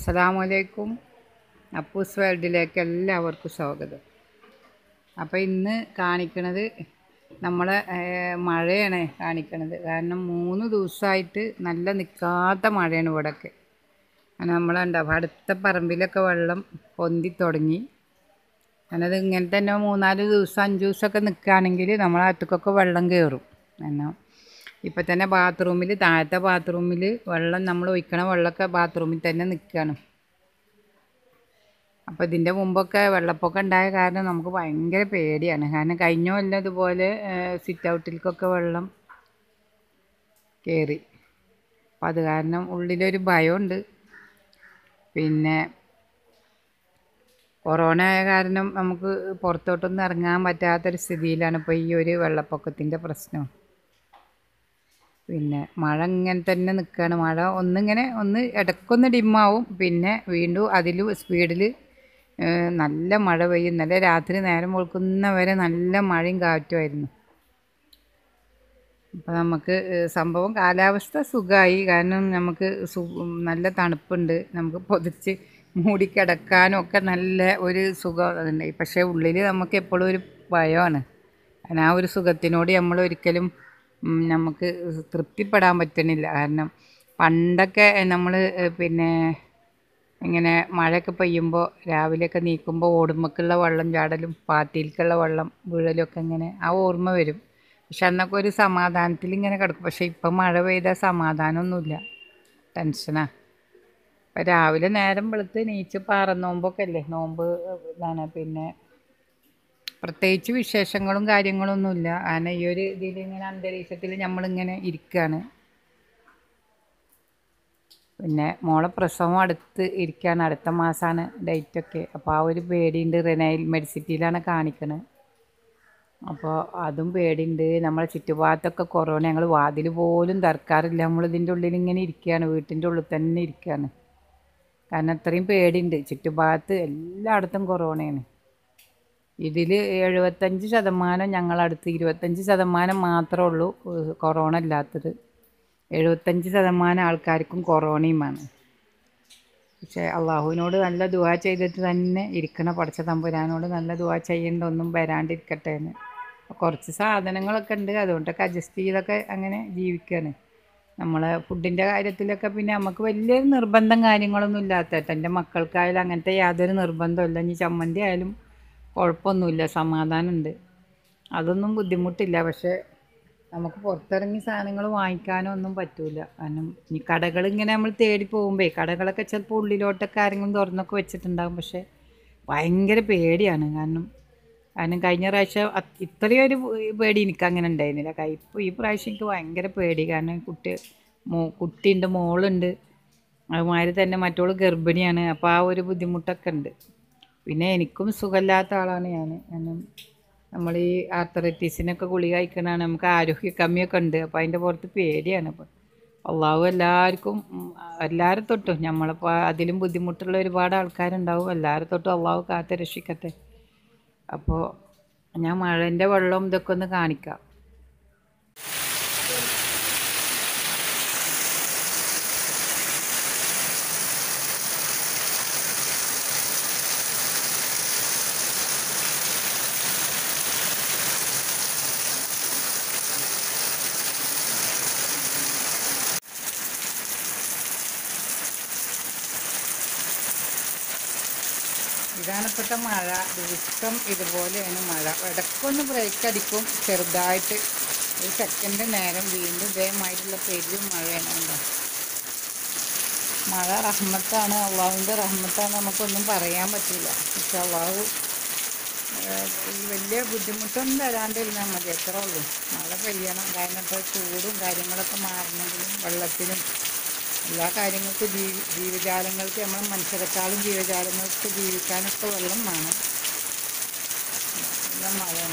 അസ്സലാമലൈക്കും അപ്പൂസ് വേൾഡിലേക്ക് എല്ലാവർക്കും സ്വാഗതം അപ്പോൾ ഇന്ന് കാണിക്കണത് നമ്മളെ ഏർ, മഴയാണ് കാണിക്കണത് കാരണം മൂന്ന് ദിവസമായിട്ട് നല്ല നിൽക്കാത്ത മഴയാണ് ഇവിടെയൊക്കെ അങ്ങനെ നമ്മളുണ്ടാവും അടുത്ത പറമ്പിലൊക്കെ വെള്ളം പൊന്തി തുടങ്ങി ഞാനത് ഇങ്ങനെ തന്നെ മൂന്നാല് ദിവസം അഞ്ച് ദിവസമൊക്കെ നിൽക്കുകയാണെങ്കിൽ നമ്മളെ അകത്തേക്കൊക്കെ വെള്ളം കയറും കാരണം ഇപ്പം തന്നെ ബാത്റൂമിൽ താഴത്തെ ബാത്റൂമിൽ വെള്ളം നമ്മൾ ഒഴിക്കണ വെള്ളമൊക്കെ ബാത്റൂമിൽ തന്നെ നിൽക്കുകയാണ് അപ്പോൾ ഇതിൻ്റെ മുമ്പൊക്കെ വെള്ളപ്പൊക്കം ഉണ്ടായ കാരണം നമുക്ക് ഭയങ്കര പേടിയാണ് കാരണം കഴിഞ്ഞ കൊല്ലം ഇതുപോലെ സിറ്റ് ഔട്ടിലേക്കൊക്കെ വെള്ളം കയറി അപ്പം അത് കാരണം ഉള്ളിലൊരു ഭയമുണ്ട് പിന്നെ കൊറോണ ആയ കാരണം നമുക്ക് പുറത്തോട്ടൊന്നും ഇറങ്ങാൻ പറ്റാത്തൊരു സ്ഥിതിയിലാണ് ഇപ്പോൾ ഈ ഒരു വെള്ളപ്പൊക്കത്തിൻ്റെ പ്രശ്നം പിന്നെ മഴ ഇങ്ങനെ തന്നെ നിൽക്കുകയാണ് മഴ ഒന്നിങ്ങനെ ഒന്ന് ഇടയ്ക്കൊന്ന് ഡിമ്മാവും പിന്നെ വീണ്ടും അതിൽ സ്പീഡിൽ നല്ല മഴ പെയ്യും ഇന്നലെ രാത്രി നേരം വെളുക്കുന്ന വരെ നല്ല മഴയും കാറ്റുമായിരുന്നു അപ്പോൾ നമുക്ക് ഏഹ്, സംഭവം കാലാവസ്ഥ സുഖമായി കാരണം നമുക്ക് സു നല്ല തണുപ്പുണ്ട് നമുക്ക് പൊതിച്ച് മൂടിക്കിടക്കാനും ഒക്കെ നല്ല ഒരു സുഖം ഉണ്ട് പക്ഷേ ഉള്ളിൽ നമുക്ക് എപ്പോഴും ഒരു ഭയമാണ് കാരണം ആ ഒരു സുഖത്തിനോട് നമ്മൾ ഒരിക്കലും ഉം, നമുക്ക് തൃപ്തിപ്പെടാൻ പറ്റണില്ല കാരണം പണ്ടൊക്കെ നമ്മൾ പിന്നെ ഇങ്ങനെ മഴയൊക്കെ പെയ്യുമ്പോൾ രാവിലെയൊക്കെ നീക്കുമ്പോൾ ഓടുമ്പക്കുള്ള വെള്ളം ചാടലും പാത്തിയിലേക്കുള്ള വെള്ളം വീഴലും ഒക്കെ ഇങ്ങനെ ആ ഓർമ്മ വരും പക്ഷെ അന്നൊക്കെ ഒരു സമാധാനത്തിൽ ഇങ്ങനെ കിടക്കും പക്ഷെ ഇപ്പം മഴ പെയ്താൽ സമാധാനമൊന്നുമില്ല ടെൻഷനാ ഇപ്പം രാവിലെ നേരം വെളുത്ത് നീച്ച് പാറ നോമ്പൊക്കെ അല്ലേ നോമ്പ് ഇതാണ് പിന്നെ പ്രത്യേകിച്ച് വിശേഷങ്ങളും കാര്യങ്ങളൊന്നുമില്ല കാരണം ഈ ഒരു ഇതിൽ ഇങ്ങനെ അന്തരീക്ഷത്തിൽ നമ്മളിങ്ങനെ ഇരിക്കുകയാണ് പിന്നെ മോളെ പ്രസവം അടുത്ത് ഇരിക്കുകയാണ് അടുത്ത മാസമാണ് ഡേറ്റൊക്കെ അപ്പോൾ ആ ഒരു പേടിയുണ്ട് റെനൈൽ മെഡിസിറ്റിയിലാണ് കാണിക്കണത് അപ്പോൾ അതും പേടിയുണ്ട് നമ്മളെ ചുറ്റുഭാഗത്തൊക്കെ കൊറോണ ഞങ്ങൾ വാതിൽ പോലും തറക്കാറില്ല നമ്മൾ ഇതിൻ്റെ ഉള്ളിൽ ഇങ്ങനെ ഇരിക്കുകയാണ് വീട്ടിൻ്റെ ഉള്ളിൽ തന്നെ ഇരിക്കുകയാണ് കാരണം അത്രയും പേടിയുണ്ട് ചുറ്റുഭാഗത്ത് എല്ലായിടത്തും കൊറോണയാണ് ഇതിൽ എഴുപത്തഞ്ച് ശതമാനം ഞങ്ങളടുത്ത് ഇരുപത്തഞ്ച് ശതമാനം മാത്രമേ ഉള്ളൂ ഏഹ്, കൊറോണ ഇല്ലാത്തത് എഴുപത്തഞ്ച് ശതമാനം ആൾക്കാർക്കും കൊറോണയുമാണ് പക്ഷേ അള്ളാഹുവിനോട് നല്ല ദുവാ ചെയ്തിട്ട് തന്നെ ഇരിക്കണ പഠിച്ച തമ്പുരാനോട് നല്ല ദുവാ ചെയ്യേണ്ട ഒന്നും വരാണ്ടിരിക്കട്ടെ എന്ന് കുറച്ച് സാധനങ്ങളൊക്കെ ഉണ്ട് അതുകൊണ്ടൊക്കെ അഡ്ജസ്റ്റ് ചെയ്തൊക്കെ അങ്ങനെ ജീവിക്കുകയാണ് നമ്മളെ ഫുഡിൻ്റെ കാര്യത്തിലൊക്കെ പിന്നെ നമുക്ക് വലിയ നിർബന്ധം കാര്യങ്ങളൊന്നും ഇല്ലാത്ത കേട്ടോ എൻ്റെ മക്കൾക്കായാലും അങ്ങനത്തെ യാതൊരു നിർബന്ധമില്ല ഇനി ചമ്മന്തി ആയാലും കുഴപ്പമൊന്നുമില്ല സമാധാനമുണ്ട് അതൊന്നും ബുദ്ധിമുട്ടില്ല പക്ഷേ നമുക്ക് പുറത്തിറങ്ങി സാധനങ്ങൾ വാങ്ങിക്കാനോ ഒന്നും പറ്റൂല കാരണം ഈ കടകൾ ഇങ്ങനെ നമ്മൾ തേടി പോകുമ്പേ കടകളൊക്കെ ചിലപ്പോൾ ഉള്ളിലോട്ടൊക്കെ ആരെങ്കിലും തുറന്നൊക്കെ വെച്ചിട്ടുണ്ടാകും പക്ഷേ ഭയങ്കര പേടിയാണ് കാരണം കാരണം കഴിഞ്ഞ പ്രാവശ്യം അത് ഇത്രയും ഒരു പേടി എനിക്ക് അങ്ങനെ ഉണ്ടായിരുന്നില്ല കൈ ഇപ്പോൾ ഈ പ്രാവശ്യം എനിക്ക് ഭയങ്കര പേടി കാരണം കുട്ടി മോ കുട്ടിയുണ്ട് മോളുണ്ട് അതുമാതിരി തന്നെ മറ്റോള് ഗർഭിണിയാണ് അപ്പോൾ ആ ഒരു ബുദ്ധിമുട്ടൊക്കെ ഉണ്ട് പിന്നെ എനിക്കും സുഖമില്ലാത്ത ആളാണ് ഞാൻ കാരണം നമ്മൾ ഈ ആർത്തറൈറ്റീസിനൊക്കെ ഗുളിക കഴിക്കണതാണ് നമുക്ക് ആരോഗ്യ കമ്മിയൊക്കെ ഉണ്ട് അപ്പോൾ അതിൻ്റെ പുറത്ത് പേടിയാണ് അപ്പോൾ അള്ളാഹു എല്ലാവർക്കും ഉം, എല്ലാവരും തൊട്ടും നമ്മളിപ്പോൾ അതിലും ബുദ്ധിമുട്ടുള്ള ഒരുപാട് ആൾക്കാരുണ്ടാവും എല്ലാവരും തൊട്ടും അള്ളാഹു കാത്ത് രക്ഷിക്കട്ടെ അപ്പോൾ ഞാൻ മഴൻ്റെ വെള്ളം ഇതൊക്കെ ഒന്ന് കാണിക്കാം ഇതാണ് ഇപ്പോഴത്തെ മഴ ദിവസം ഇതുപോലെയാണ് മഴ ഇടയ്ക്കൊന്ന് ബ്രേക്ക് അടിക്കും ചെറുതായിട്ട് ഒരു സെക്കൻഡ് നേരം വീണ്ടും ഇതേമായിട്ടുള്ള പെരും മഴയാണ് കണ്ടോ മഴ റഹ്മത്താണ് അള്ളാഹുവിൻ്റെ റഹ്മത്താണ് നമുക്കൊന്നും പറയാൻ പറ്റില്ല പക്ഷെ അള്ളാഹു ഏഹ്, ഈ വലിയ ബുദ്ധിമുട്ടൊന്നും വരാണ്ടിരുന്നാൽ മതി എത്ര ഉള്ളൂ മഴ പെയ്യണം കാരണം ഇപ്പോൾ ചൂടും കാര്യങ്ങളൊക്കെ മാറണമെങ്കിലും വെള്ളത്തിനും എല്ലാ കാര്യങ്ങൾക്കും ജീവി ജീവജാലങ്ങൾക്ക് നമ്മൾ മനുഷ്യരെക്കാളും ജീവജാലങ്ങൾക്ക് ജീവിക്കാനൊക്കെ വെള്ളം വേണം നല്ല മഴയാണ്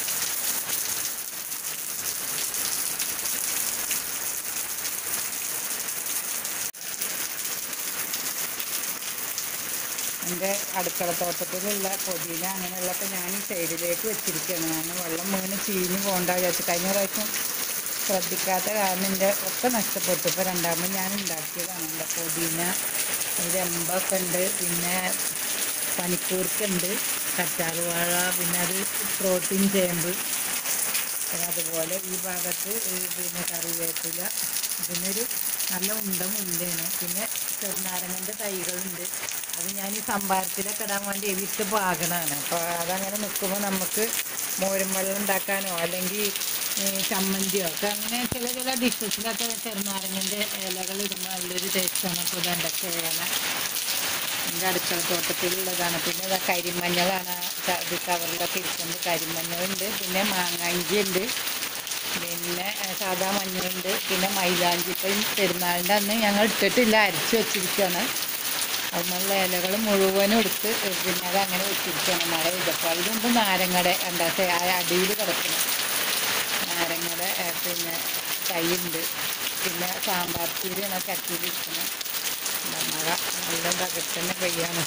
എൻ്റെ അടുക്കളത്തോട്ടത്തിലുള്ള പൊതിന അങ്ങനെയുള്ളതൊക്കെ ഞാൻ ഈ സൈഡിലേക്ക് വെച്ചിരിക്കുകയാണ് കാരണം വെള്ളം വീണ് ചീഞ്ഞ് പോകണ്ട വിചാരിച്ചു കഴിഞ്ഞ പ്രാവശ്യം ശ്രദ്ധിക്കാത്ത കാരണം എൻ്റെ ഒക്കെ നഷ്ടപ്പെട്ടു ഇപ്പോൾ രണ്ടാമത് ഞാൻ ഉണ്ടാക്കിയതാണ് എൻ്റെ പൊതിന രമ്പൊക്കെ ഉണ്ട് പിന്നെ പനിക്കൂർക്കുണ്ട് കറ്റാർവാഴ പിന്നെ അത് പ്രോട്ടീൻ ചേമ്പ് പിന്നെ അതുപോലെ ഈ ഭാഗത്ത് ഈ പിന്നെ കറിവേപ്പില പിന്നെ ഒരു നല്ല ഉണ്ട മുല്ലാണ് പിന്നെ ചെറുനാരങ്ങൻ്റെ തൈകളുണ്ട് അത് ഞാൻ ഈ സംഭാരത്തിലൊക്കെ ഇടാൻ വേണ്ടി വിത്ത് പാകണമാണ് അപ്പോൾ അതങ്ങനെ നിൽക്കുമ്പോൾ നമുക്ക് മോരും വെള്ളം ഉണ്ടാക്കാനോ അല്ലെങ്കിൽ ഈ ചമ്മന്തിയോ ഒക്കെ അങ്ങനെ ചില ചില ഡിഷസിലൊക്കെ ചെറുനാരങ്ങൻ്റെ ഇലകൾ ഇടുമ്പോൾ നല്ലൊരു ടേസ്റ്റാണ് അപ്പോൾ ഇതെൻ്റെ ചേന എൻ്റെ അടുക്കള തോട്ടത്തിലുള്ളതാണ് പിന്നെ ഇതാ കരിമഞ്ഞളാണ് ആ ക- ഇത് കവറിലൊക്കെ ഇരിക്കുന്നത് കരിമഞ്ഞളുണ്ട് പിന്നെ മാങ്ങാഞ്ചി ഉണ്ട് പിന്നെ ഏ, സാദാ മഞ്ഞളുണ്ട് പിന്നെ മൈലാഞ്ചി ഇപ്പം പെരുന്നാളിൻ്റെ അന്ന് ഞങ്ങൾ ഇട്ടിട്ടില്ല അരച്ച് വെച്ചിരിക്കുകയാണ് അതിനുള്ള ഇലകൾ മുഴുവനും എടുത്ത് പിന്നെ അത് അങ്ങനെ വെച്ചിരിക്കുകയാണ് മഴ പെയ്തപ്പോൾ അതിന് മുമ്പ് നാരങ്ങയുടെ എന്താ ആ അടിയിൽ കിടക്കണം നാരങ്ങയുടെ ഏ, പിന്നെ തൈയുണ്ട് പിന്നെ സാമ്പാർ ചീരയാണ് ചട്ടിയിലിരിക്കുന്നത് മഴ നല്ല തകർത്തന്നെ പെയ്യാണ്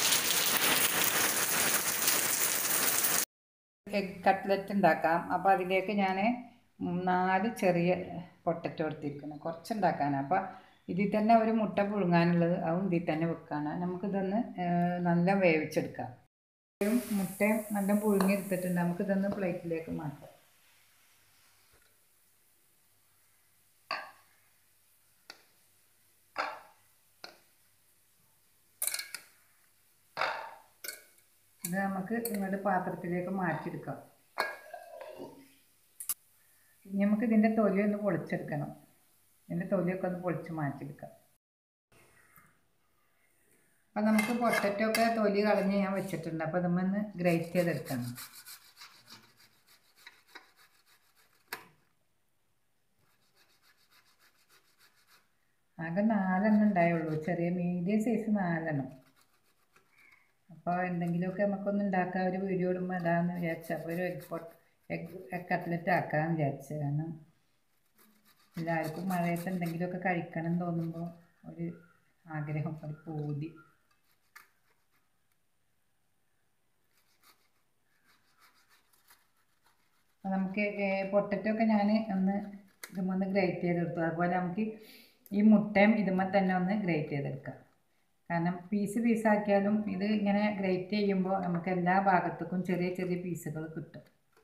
എഗ് കട്ട്ലറ്റ് ഉണ്ടാക്കാം അപ്പോൾ അതിലേക്ക് ഞാൻ നാല് ചെറിയ പൊട്ടറ്റോ എടുത്തിരിക്കണം കുറച്ചുണ്ടാക്കാനാണ് അപ്പോൾ ഇതിൽ തന്നെ ഒരു മുട്ട പുഴുങ്ങാനുള്ളത് അതും ഇതിൽ തന്നെ വെക്കാണ് നമുക്കിതൊന്ന് ഏഹ്, നല്ല വേവിച്ചെടുക്കാം ഒരു മുട്ടയും നല്ല പുഴുങ്ങിയെടുത്തിട്ടുണ്ട് നമുക്കിതൊന്ന് പ്ലേറ്റിലേക്ക് മാറ്റാം ഇത് നമുക്ക് ഇങ്ങോട്ട് പാത്രത്തിലേക്ക് മാറ്റിയെടുക്കാം ഇനി നമുക്ക് ഇതിൻ്റെ തൊലി ഒന്ന് പൊളിച്ചെടുക്കണം ഇതിൻ്റെ തൊലിയൊക്കെ ഒന്ന് പൊളിച്ച് മാറ്റിയെടുക്കാം അപ്പം നമുക്ക് പൊട്ടറ്റോ ഒക്കെ തൊലി കളഞ്ഞ് ഞാൻ വെച്ചിട്ടുണ്ട് അപ്പോൾ നമ്മൊന്ന് ഗ്രേറ്റ് ചെയ്തെടുക്കണം ആകെ നാലെണ്ണം ഉണ്ടായുള്ളൂ ചെറിയ മീഡിയം സൈസ് നാലെണ്ണം അപ്പോൾ എന്തെങ്കിലുമൊക്കെ നമുക്കൊന്ന് ഉണ്ടാക്കാൻ ഒരു വീഡിയോ ഇടുമ്പോൾ ഇടാമെന്ന് വിചാരിച്ചു അപ്പോൾ ഒരു എഗ് പൊട്ട് എഗ് എഗ് കട്ട്ലറ്റ് ആക്കാമെന്ന് വിചാരിച്ചു കാരണം എല്ലാവർക്കും മഴയത്ത് എന്തെങ്കിലുമൊക്കെ കഴിക്കണം എന്ന് തോന്നുമ്പോൾ ഒരു ആഗ്രഹം ഒരു പൂതി അപ്പോൾ നമുക്ക് പൊട്ടറ്റോ ഒക്കെ ഞാൻ ഒന്ന് ഇതുമ്മ ഒന്ന് ഗ്രേറ്റ് ചെയ്തെടുത്തു അതുപോലെ നമുക്ക് ഈ മുട്ടയും ഇതുമ്മ തന്നെ ഒന്ന് ഗ്രേറ്റ് ചെയ്തെടുക്കാം കാരണം പീസ് പീസാക്കിയാലും ഇത് ഇങ്ങനെ ഗ്രേറ്റ് ചെയ്യുമ്പോൾ നമുക്ക് എല്ലാ ഭാഗത്തേക്കും ചെറിയ ചെറിയ പീസുകൾ കിട്ടും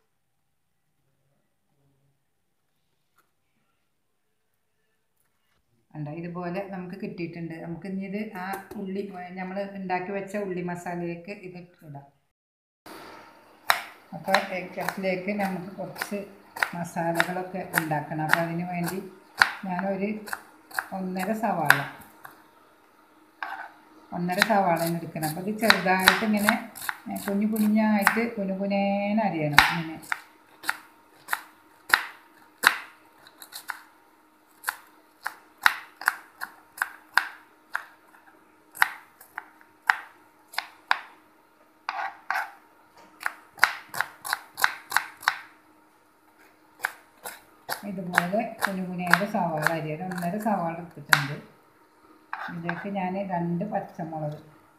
ഉണ്ട് ഇതുപോലെ നമുക്ക് കിട്ടിയിട്ടുണ്ട് നമുക്ക് ഇനി ഇത് ആ ഉള്ളി നമ്മൾ ഉണ്ടാക്കി വെച്ച ഉള്ളി മസാലയിലേക്ക് ഇത് ഇടാം അപ്പോൾ എഗ്ഗിലേക്ക് നമുക്ക് കുറച്ച് മസാലകളൊക്കെ ഉണ്ടാക്കണം അപ്പോൾ അതിന് വേണ്ടി ഞാനൊരു ഒന്നര സവാള ഒന്നര സവാളയാണ് എടുക്കണം അപ്പോൾ ഇത് ചെറുതായിട്ട് ഇങ്ങനെ ഏ, കുഞ്ഞു കുഞ്ഞായിട്ട് കുഞ്ഞു കുനേന അരിയണം ഇങ്ങനെ ഇതുപോലെ കുഞ്ഞു കുനിയുടെ സവാള അരിയണം ഒന്നര സവാള എടുത്തിട്ടുണ്ട് ഇതിലേക്ക് ഞാൻ രണ്ട് പച്ചമുളക്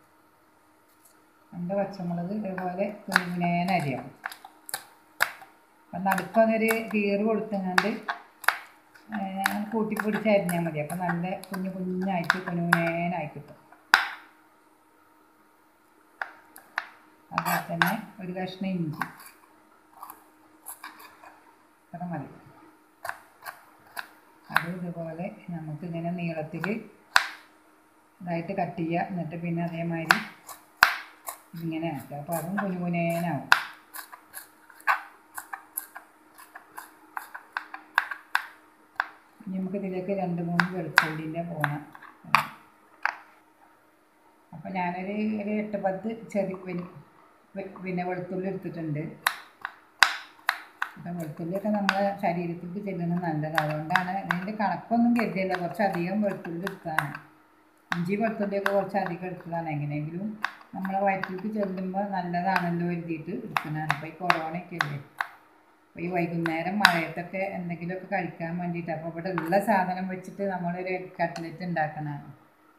രണ്ട് പച്ചമുളക് ഇതേപോലെ കുഞ്ഞു കുനേന അരിയണം അപ്പം നടുക്കൊന്നൊരു കീറ് കൊടുത്തുകൊണ്ട് കൂട്ടി പിടിച്ച് അരിഞ്ഞാൽ മതി അപ്പം നല്ല കുഞ്ഞു കുഞ്ഞായിട്ട് കുഞ്ഞു കുനേനായി കിട്ടും അതുപോലെ തന്നെ ഒരു കഷ്ണം ഇഞ്ചി അത്ര മതി അത് ഇതുപോലെ നമുക്കിങ്ങനെ നീളത്തിൽ ഇതായിട്ട് കട്ട് ചെയ്യുക എന്നിട്ട് പിന്നെ അതേമാതിരി ഇങ്ങനെ ആക്കുക അപ്പോൾ അതും കുനുകുനേനാവും ഇനി നമുക്ക് ഇതിലേക്ക് രണ്ട് മൂന്ന് വെളുത്തുള്ളിൻ്റെ പോണം അപ്പോൾ ഞാനൊരു ഒരു എട്ട് പത്ത് ചെറിയ വെ- വെ- പിന്നെ വെളുത്തുള്ളി എടുത്തിട്ടുണ്ട് അപ്പം വെളുത്തുള്ളിയൊക്കെ നമ്മളെ ശരീരത്തിലേക്ക് ചെല്ലുന്നത് നല്ലതാണ് അതുകൊണ്ടാണ് ഇതിൻ്റെ കണക്കൊന്നും കരുതിയല്ല കുറച്ചധികം വെളുത്തുള്ളി എടുത്താണ് ഇഞ്ചി വെളുത്തുള്ളിയൊക്കെ കുറച്ച് അധികം എടുത്തതാണ് എങ്ങനെയെങ്കിലും നമ്മളെ വയറ്റിലേക്ക് ചെല്ലുമ്പോൾ നല്ലതാണല്ലോ എഴുതിയിട്ട് എടുക്കുന്നതാണ് അപ്പോൾ ഈ കൊറോണയൊക്കെ അല്ലേ അപ്പോൾ ഈ വൈകുന്നേരം മഴയത്തൊക്കെ എന്തെങ്കിലുമൊക്കെ കഴിക്കാൻ വേണ്ടിയിട്ട് അപ്പോൾ ഇവിടെ ഉള്ള സാധനം വെച്ചിട്ട് നമ്മളൊരു എഗ് കട്ട്ലറ്റ് ഉണ്ടാക്കണതാണ്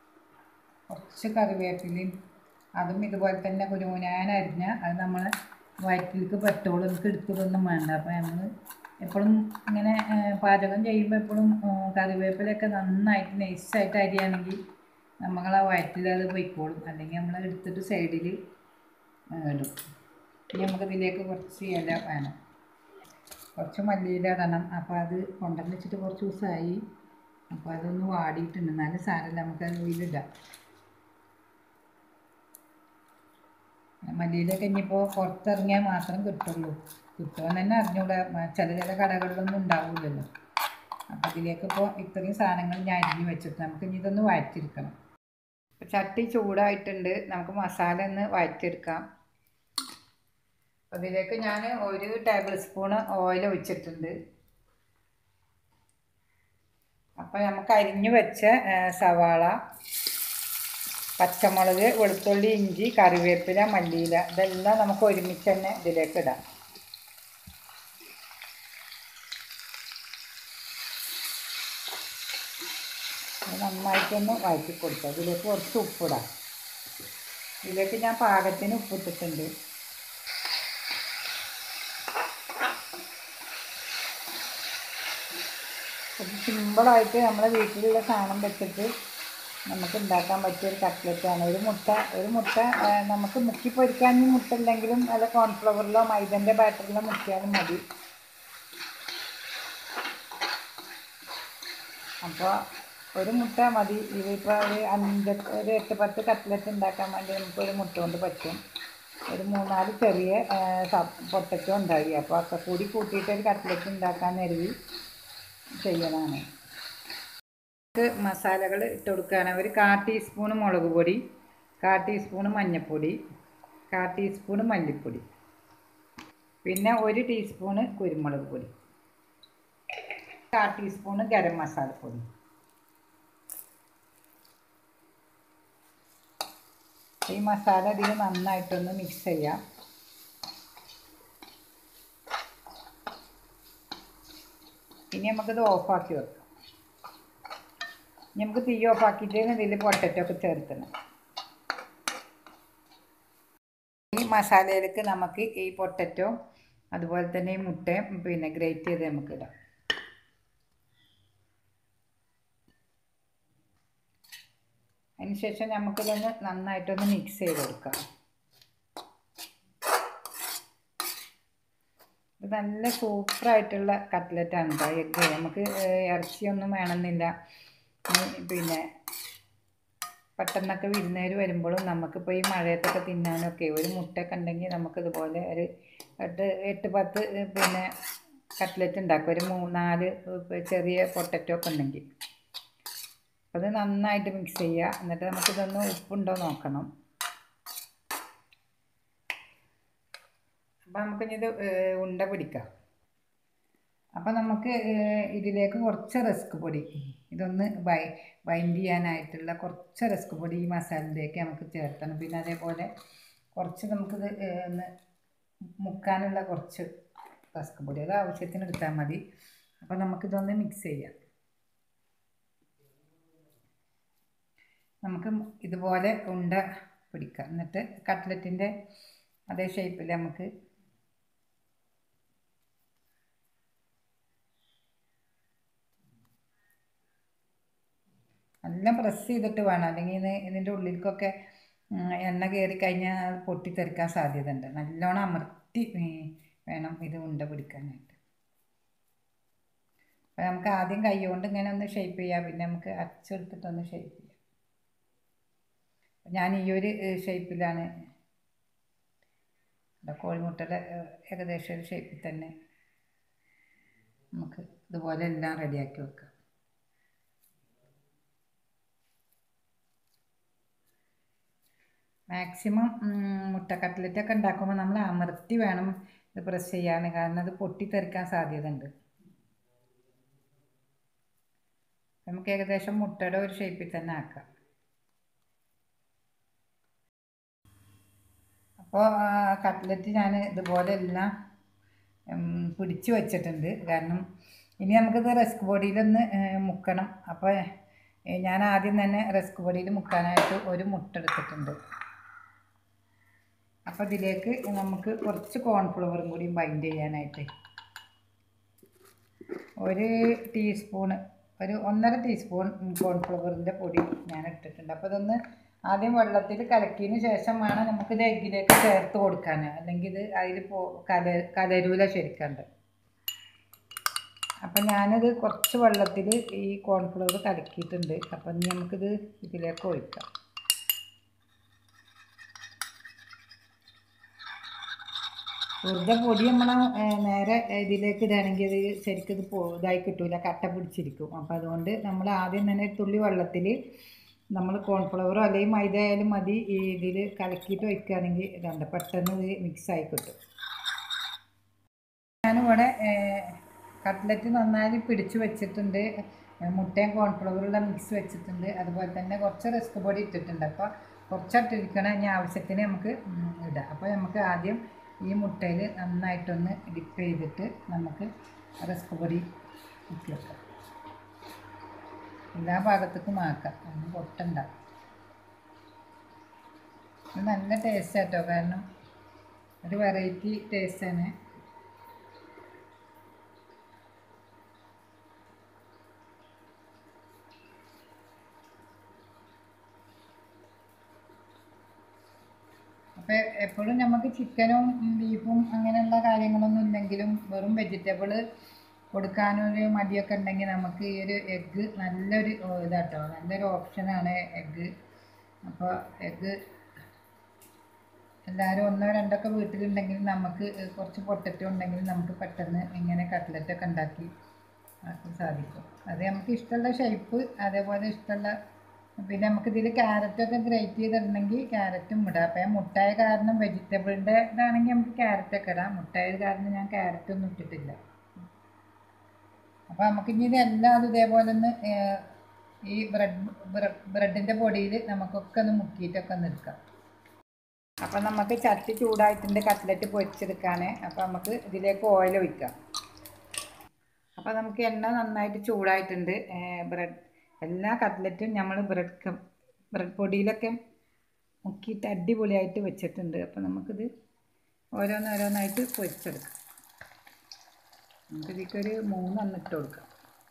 കുറച്ച് കറിവേപ്പിലയും അതും ഇതുപോലെ തന്നെ കുരുമുനാൻ അരിഞ്ഞ അത് നമ്മൾ വയറ്റിലേക്ക് പെട്ടോളും നമുക്ക് എടുത്തതൊന്നും വേണ്ട അപ്പോൾ ഞങ്ങൾ എപ്പോഴും ഇങ്ങനെ ആ, പാചകം ചെയ്യുമ്പോൾ എപ്പോഴും കറിവേപ്പിലൊക്കെ നന്നായിട്ട് നൈസായിട്ട് അരിയാണെങ്കിൽ നമ്മളെ വയറ്റിൽ അത് പൊയ്ക്കോളും അല്ലെങ്കിൽ നമ്മൾ എടുത്തിട്ട് സൈഡിൽ ഇടും ഇനി നമുക്ക് ഇതിലേക്ക് കുറച്ച് ഇല വേണം കുറച്ച് മല്ലിയില ഇടണം അപ്പോൾ അത് കൊണ്ടുവന്ന് വെച്ചിട്ട് കുറച്ച് ദിവസമായി അപ്പോൾ അതൊന്ന് വാടിയിട്ടുണ്ട് എന്നാലും സാരമില്ല നമുക്കത് ഇതിലിടാം മല്ലിയിലൊക്കെ ഇനിയിപ്പോൾ പുറത്തിറങ്ങിയാൽ മാത്രം കിട്ടുള്ളൂ കിട്ടുമെന്ന് തന്നെ അറിഞ്ഞൂടാ മ- ചില ചില കടകളിലൊന്നും ഉണ്ടാവില്ലല്ലോ അപ്പോൾ ഇതിലേക്ക് ഇപ്പോൾ ഇത്രയും സാധനങ്ങൾ ഞാൻ അരിഞ്ഞ് വെച്ചിട്ട് നമുക്ക് ഇനി ഇതൊന്ന് വഴറ്റിയെടുക്കണം അപ്പോൾ ചട്ടി ചൂടായിട്ടുണ്ട് നമുക്ക് മസാല ഒന്ന് വഴറ്റിയെടുക്കാം അപ്പോൾ ഇതിലേക്ക് ഞാൻ ഒരു ടേബിൾ സ്പൂണ് ഓയിൽ ഒഴിച്ചിട്ടുണ്ട് അപ്പോൾ നമുക്ക് അരിഞ്ഞു വെച്ച ആ, സവാള പച്ചമുളക് വെളുത്തുള്ളി ഇഞ്ചി കറിവേപ്പില മല്ലിയില ഇതെല്ലാം നമുക്ക് ഒരുമിച്ച് തന്നെ ഇതിലേക്ക് ഇടാം ഇത് നന്നായിട്ടൊന്ന് വഴറ്റി കൊടുക്കുക ഇതിലേക്ക് കുറച്ച് ഉപ്പിടാം ഇതിലേക്ക് ഞാൻ പാകത്തിന് ഉപ്പിട്ടിട്ടുണ്ട് ഇത് സിമ്പിളായിട്ട് നമ്മുടെ വീട്ടിലുള്ള സാധനം വെച്ചിട്ട് നമുക്ക് ഉണ്ടാക്കാൻ പറ്റിയ ഒരു കട്ട്ലറ്റാണ് ഒരു മുട്ട ഒരു മുട്ട ആ, നമുക്ക് മുക്കി പൊരിക്കാൻ മുട്ട ഇല്ലെങ്കിലും അല്ല കോൺഫ്ലവറിലോ മൈദൻ്റെ ബാറ്ററിലോ മുക്കിയാലും മതി അപ്പോൾ ഒരു മുട്ട മതി ഇതിപ്പോൾ ഒരു അഞ്ച് ഒരു എട്ട് പത്ത് കട്ട്ലറ്റ് ഉണ്ടാക്കാൻ വേണ്ടി നമുക്ക് ഒരു മുട്ട കൊണ്ട് പറ്റും ഒരു മൂന്നാല് ചെറിയ പൊട്ടറ്റോ ഉണ്ടായി അപ്പോൾ ഒക്കെ കൂടി കൂട്ടിയിട്ട് ഒരു കട്ട്ലറ്റ് ഉണ്ടാക്കാൻ കരുതി ചെയ്യണതാണ് മസാലകൾ ഇട്ട് കൊടുക്കുകയാണ് ഒരു കാ ടീസ്പൂണ് മുളക് പൊടി കാ ടീസ്പൂണ് മഞ്ഞൾപ്പൊടി കാ ടീസ്പൂണ് മല്ലിപ്പൊടി പിന്നെ ഒരു ടീസ്പൂണ് കുരുമുളക് പൊടി കാ ടീസ്പൂണ് ഗരം മസാലപ്പൊടി ഈ മസാല ഇതിൽ നന്നായിട്ടൊന്ന് മിക്സ് ചെയ്യാം ഇനി നമുക്കിത് ഓഫാക്കി വെക്കാം ഇനി നമുക്ക് തീ ഓഫാക്കിയിട്ട് ഇതിൽ പൊട്ടറ്റോ ഒക്കെ ചേർക്കണം ഈ മസാലയിലേക്ക് നമുക്ക് ഈ പൊട്ടറ്റോ അതുപോലെ തന്നെ ഈ മുട്ടയും പിന്നെ ഗ്രേറ്റ് ചെയ്ത് നമുക്ക് ഇടാം അതിനുശേഷം നമുക്കിതൊന്ന് നന്നായിട്ടൊന്ന് മിക്സ് ചെയ്ത് കൊടുക്കാം ഇത് നല്ല സൂപ്പറായിട്ടുള്ള കട്ട്ലറ്റാണ് കേട്ടോ എഗ്ഗ് നമുക്ക് ഏഹ്, ഇറച്ചിയൊന്നും വേണമെന്നില്ല ഇനി പിന്നെ പെട്ടെന്നൊക്കെ വിരുന്നേര് വരുമ്പോഴും നമുക്കിപ്പോൾ ഈ മഴയത്തൊക്കെ തിന്നാനൊക്കെ ഒരു മുട്ടയൊക്കെ ഉണ്ടെങ്കിൽ നമുക്കിതുപോലെ ഒരു എട്ട് എട്ട് പത്ത് ഏഹ്, പിന്നെ കട്ട്ലറ്റ് ഉണ്ടാക്കും ഒരു മൂന്നാല് ഏഹ്, ചെറിയ പൊട്ടറ്റോ ഒക്കെ ഉണ്ടെങ്കിൽ അത് നന്നായിട്ട് മിക്സ് ചെയ്യുക എന്നിട്ട് നമുക്കിതൊന്ന് ഉപ്പുണ്ടോ നോക്കണം അപ്പം നമുക്കിനി ഇത് ഏഹ്, ഉണ്ട പിടിക്കാം അപ്പം നമുക്ക് ഏഹ്, ഇതിലേക്ക് കുറച്ച് റസ്ക് പൊടി ഇതൊന്ന് ബൈ ബൈൻഡ് ചെയ്യാനായിട്ടുള്ള കുറച്ച് റസ്ക് പൊടി ഈ മസാലയിലേക്ക് നമുക്ക് ചേർത്തണം പിന്നെ അതേപോലെ കുറച്ച് നമുക്കിത് ഏഹ്, ഒന്ന് മുക്കാനുള്ള കുറച്ച് റസ്ക് പൊടി അത് ആവശ്യത്തിന് എടുത്താൽ മതി അപ്പം നമുക്കിതൊന്ന് മിക്സ് ചെയ്യാം നമുക്ക് ഇതുപോലെ ഉണ്ട പിടിക്കാം എന്നിട്ട് കട്ട്ലറ്റിൻ്റെ അതേ ഷേപ്പിൽ നമുക്ക് നല്ല പ്രസ് ചെയ്തിട്ട് വേണം അല്ലെങ്കിൽ ഇത് ഇതിൻ്റെ ഉള്ളിലേക്കൊക്കെ ഉം, എണ്ണ കയറി കഴിഞ്ഞാൽ അത് പൊട്ടിത്തെറിക്കാൻ സാധ്യത ഉണ്ട് നല്ലോണം അമർത്തി ഉം, വേണം ഇത് ഉണ്ട പിടിക്കാനായിട്ട് അപ്പോൾ നമുക്ക് ആദ്യം കൈ കൊണ്ട് ഇങ്ങനെ ഒന്ന് ഷേപ്പ് ചെയ്യാം പിന്നെ നമുക്ക് അച്ചെടുത്തിട്ടൊന്ന് ഷേപ്പ് ചെയ്യാം ഞാൻ ഈ ഒരു ഷേപ്പിലാണ് കോഴിമുട്ടയുടെ ഏഹ്, ഏകദേശം ഒരു ഷേപ്പിൽ തന്നെ നമുക്ക് ഇതുപോലെ എല്ലാം റെഡിയാക്കി വെക്കാം മാക്സിമം മുട്ട കട്ട്ലറ്റൊക്കെ ഉണ്ടാക്കുമ്പോൾ നമ്മൾ അമർത്തി വേണം ഇത് പ്രസ് ചെയ്യാൻ കാരണം അത് പൊട്ടിത്തെറിക്കാൻ സാധ്യത ഉണ്ട് നമുക്ക് ഏകദേശം മുട്ടയുടെ ഒരു ഷേപ്പിൽ തന്നെ ആക്കാം അപ്പോൾ കട്ട്ലറ്റ് ഞാൻ ഇതുപോലെ എല്ലാം ഉം, പിടിച്ച് വെച്ചിട്ടുണ്ട് കാരണം ഇനി നമുക്കിത് റസ്ക് പൊടിയിലൊന്ന് ഏഹ്, മുക്കണം അപ്പോൾ ഏഹ്, ഞാൻ ആദ്യം തന്നെ റസ്ക് പൊടിയിൽ മുക്കാനായിട്ട് ഒരു മുട്ട എടുത്തിട്ടുണ്ട് അപ്പോൾ ഇതിലേക്ക് നമുക്ക് കുറച്ച് കോൺഫ്ലവറും കൂടി ബൈൻഡ് ചെയ്യാനായിട്ട് ഒരു ടീസ്പൂണ് ഒരു ഒന്നര ടീസ്പൂൺ കോൺഫ്ലവറിൻ്റെ പൊടി ഞാൻ ഇട്ടിട്ടുണ്ട് അപ്പോൾ ഇതൊന്ന് ആദ്യം വെള്ളത്തിൽ കലക്കിയതിന് ശേഷം വേണം നമുക്കിത് എഗ്ഗിലേക്ക് ചേർത്ത് കൊടുക്കാൻ അല്ലെങ്കിൽ ഇത് അതിൽ പോ കല കലരൂല ശരിക്കണ്ട് അപ്പം ഞാനിത് കുറച്ച് വെള്ളത്തിൽ ഈ കോൺഫ്ലവർ കലക്കിയിട്ടുണ്ട് അപ്പം ഇനി നമുക്കിത് ഇതിലേക്ക് ഒഴിക്കാം വെറുതെ പൊടി നമ്മൾ നേരെ ഇതിലേക്ക് ഇടുകയാണെങ്കിൽ ഇത് ശരിക്കും ഇത് പോ ഇതായി കിട്ടൂല കട്ട പിടിച്ചിരിക്കും അപ്പം അതുകൊണ്ട് നമ്മൾ ആദ്യം തന്നെ ഒരു തുള്ളി വെള്ളത്തിൽ നമ്മൾ കോൺഫ്ലവറോ അല്ലെങ്കിൽ മൈദ ആയാലും മതി ഈ ഇതിൽ കലക്കിയിട്ട് വയ്ക്കുകയാണെങ്കിൽ ഇതുണ്ട് പെട്ടെന്ന് ഇത് മിക്സായി കിട്ടും ഞാനിവിടെ കട്ട്ലറ്റ് നന്നായി പിടിച്ച് വെച്ചിട്ടുണ്ട് മുട്ടയും കോൺഫ്ലവറുള്ള മിക്സ് വെച്ചിട്ടുണ്ട് അതുപോലെ തന്നെ കുറച്ച് റിസ്ക് പൊടി ഇട്ടിട്ടുണ്ട് അപ്പോൾ കുറച്ചിട്ടിരിക്കണം ഇനി ആവശ്യത്തിന് നമുക്ക് ഉം, ഇടാം അപ്പോൾ നമുക്ക് ആദ്യം ഈ മുട്ടയിൽ നന്നായിട്ടൊന്ന് ഡിപ്പ് ചെയ്തിട്ട് നമുക്ക് റിസ്ക് പൊടി ഇട്ട് വെക്കാം എല്ലാ ഭാഗത്തേക്കും ആക്കാം ഒന്നും പൊട്ടണ്ട ഇത് നല്ല ടേസ്റ്റ് ആട്ടോ കാരണം ഒരു വെറൈറ്റി ടേസ്റ്റാണ് അപ്പോൾ എപ്പോഴും നമുക്ക് ചിക്കനും ബീഫും അങ്ങനെയുള്ള കാര്യങ്ങളൊന്നും ഇല്ലെങ്കിലും വെറും വെജിറ്റബിൾ കൊടുക്കാനൊരു മടിയൊക്കെ ഉണ്ടെങ്കിൽ നമുക്ക് ഈ ഒരു എഗ്ഗ് നല്ലൊരു ഓ, ഇതാട്ടോ നല്ലൊരു ഓപ്ഷനാണ് എഗ്ഗ് അപ്പോൾ എഗ്ഗ് എല്ലാവരും ഒന്നോ രണ്ടൊക്കെ വീട്ടിലുണ്ടെങ്കിൽ നമുക്ക് കുറച്ച് പൊട്ടറ്റോ ഉണ്ടെങ്കിൽ നമുക്ക് പെട്ടെന്ന് ഇങ്ങനെ കട്ട്ലറ്റൊക്കെ ഉണ്ടാക്കി ആക്കാൻ സാധിക്കും അത് നമുക്ക് ഇഷ്ടമുള്ള ഷേപ്പ് അതേപോലെ ഇഷ്ടമുള്ള പിന്നെ നമുക്ക് ഇതിൽ ക്യാരറ്റൊക്കെ ഗ്രേറ്റ് ചെയ്തിടണമെങ്കിൽ ക്യാരറ്റും ഇടാം അപ്പം ഞാൻ മുട്ടായ കാരണം വെജിറ്റബിളിൻ്റെ ഇതാണെങ്കിൽ നമുക്ക് ക്യാരറ്റൊക്കെ ഇടാം മുട്ടായത് കാരണം ഞാൻ ക്യാരറ്റൊന്നും ഇട്ടിട്ടില്ല അപ്പോൾ നമുക്ക് ഇനി ഇതെല്ലാം ഇതേപോലെ ഒന്ന് ഏഹ്, ഈ ബ്രെഡ് ബ്രെഡിൻ്റെ പൊടിയിൽ നമുക്കൊക്കെ ഒന്ന് മുക്കിയിട്ടൊക്കെ ഒന്ന് എടുക്കാം അപ്പം നമുക്ക് ചട്ടി ചൂടായിട്ടുണ്ട് കട്ട്ലറ്റ് പൊരിച്ചെടുക്കാൻ അപ്പോൾ നമുക്ക് ഇതിലേക്ക് ഓയിൽ ഒഴിക്കാം അപ്പോൾ നമുക്ക് എണ്ണ നന്നായിട്ട് ചൂടായിട്ടുണ്ട് ബ്രെഡ് എല്ലാ കട്ട്ലറ്റും നമ്മൾ ബ്രെഡ് ബ്രെഡ് പൊടിയിലൊക്കെ മുക്കിയിട്ട് അടിപൊളിയായിട്ട് വെച്ചിട്ടുണ്ട് അപ്പോൾ നമുക്കിത് ഓരോന്നോരോന്നായിട്ട് പൊരിച്ചെടുക്കാം നമുക്ക് ഇതിലേക്കൊരു മൂന്നെണ്ണം ഇട്ട് കൊടുക്കാം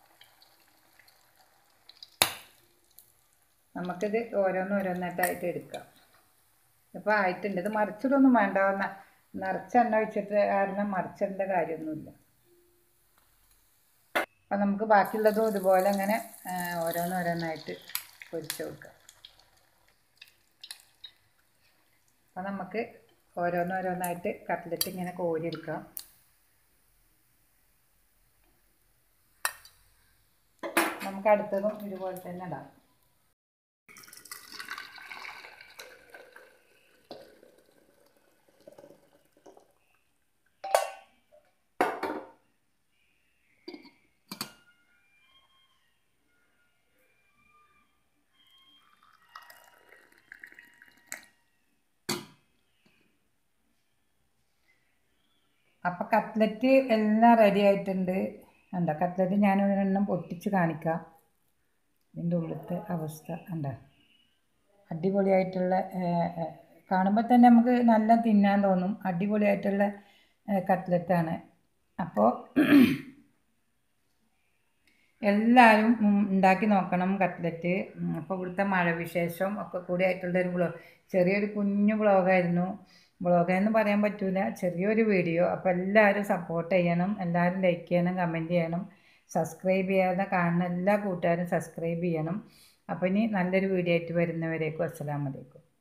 നമുക്കിത് ഓരോന്നോരോന്നായിട്ടായിട്ട് എടുക്കാം ഇപ്പോൾ ആയിട്ടുണ്ട് ഇത് മറിച്ചിടൊന്നും വേണ്ട ന- നിറച്ച എണ്ണ ഒഴിച്ചിട്ട് കാരണം മറിച്ചിടേണ്ട കാര്യമൊന്നുമില്ല അപ്പം നമുക്ക് ബാക്കിയുള്ളതും ഇതുപോലെ അങ്ങനെ ആ, ഓരോന്നോരോന്നായിട്ട് പൊരിച്ച് കൊടുക്കാം അപ്പം നമുക്ക് ഓരോന്നോരോന്നായിട്ട് കട്ട്ലറ്റ് ഇങ്ങനെ കോരിയെടുക്കാം നമുക്ക് അടുത്തതും ഇതുപോലെ തന്നെ ഇടാം അപ്പം കട്ട്ലറ്റ് എല്ലാം റെഡി ആയിട്ടുണ്ട് എന്താ കട്ട്ലറ്റ് ഞാൻ ഒരെണ്ണം പൊട്ടിച്ച് കാണിക്കാം ഇതിൻ്റെ ഉള്ളിലത്തെ അവസ്ഥ എന്താ അടിപൊളിയായിട്ടുള്ള കാണുമ്പോൾ തന്നെ നമുക്ക് നല്ല തിന്നാൻ തോന്നും അടിപൊളിയായിട്ടുള്ള കട്ട്ലറ്റാണ് അപ്പോൾ എല്ലാവരും ഉം, ഉണ്ടാക്കി നോക്കണം കട്ട്ലറ്റ് അപ്പോൾ ഇവിടുത്തെ മഴ വിശേഷം ഒക്കെ കൂടി ആയിട്ടുള്ളൊരു ബ്ലോ ചെറിയൊരു കുഞ്ഞു ബ്ലോഗായിരുന്നു ബ്ലോഗ് എന്ന് പറയാൻ പറ്റൂല ചെറിയൊരു വീഡിയോ അപ്പോൾ എല്ലാവരും സപ്പോർട്ട് ചെയ്യണം എല്ലാവരും ലൈക്ക് ചെയ്യണം കമൻറ്റ് ചെയ്യണം സബ്സ്ക്രൈബ് ചെയ്യാതെ കാണുന്ന എല്ലാ കൂട്ടുകാരും സബ്സ്ക്രൈബ് ചെയ്യണം അപ്പോൾ ഇനി നല്ലൊരു വീഡിയോ ആയിട്ട് വരുന്നവരേക്കും അസ്സലാമലൈക്കും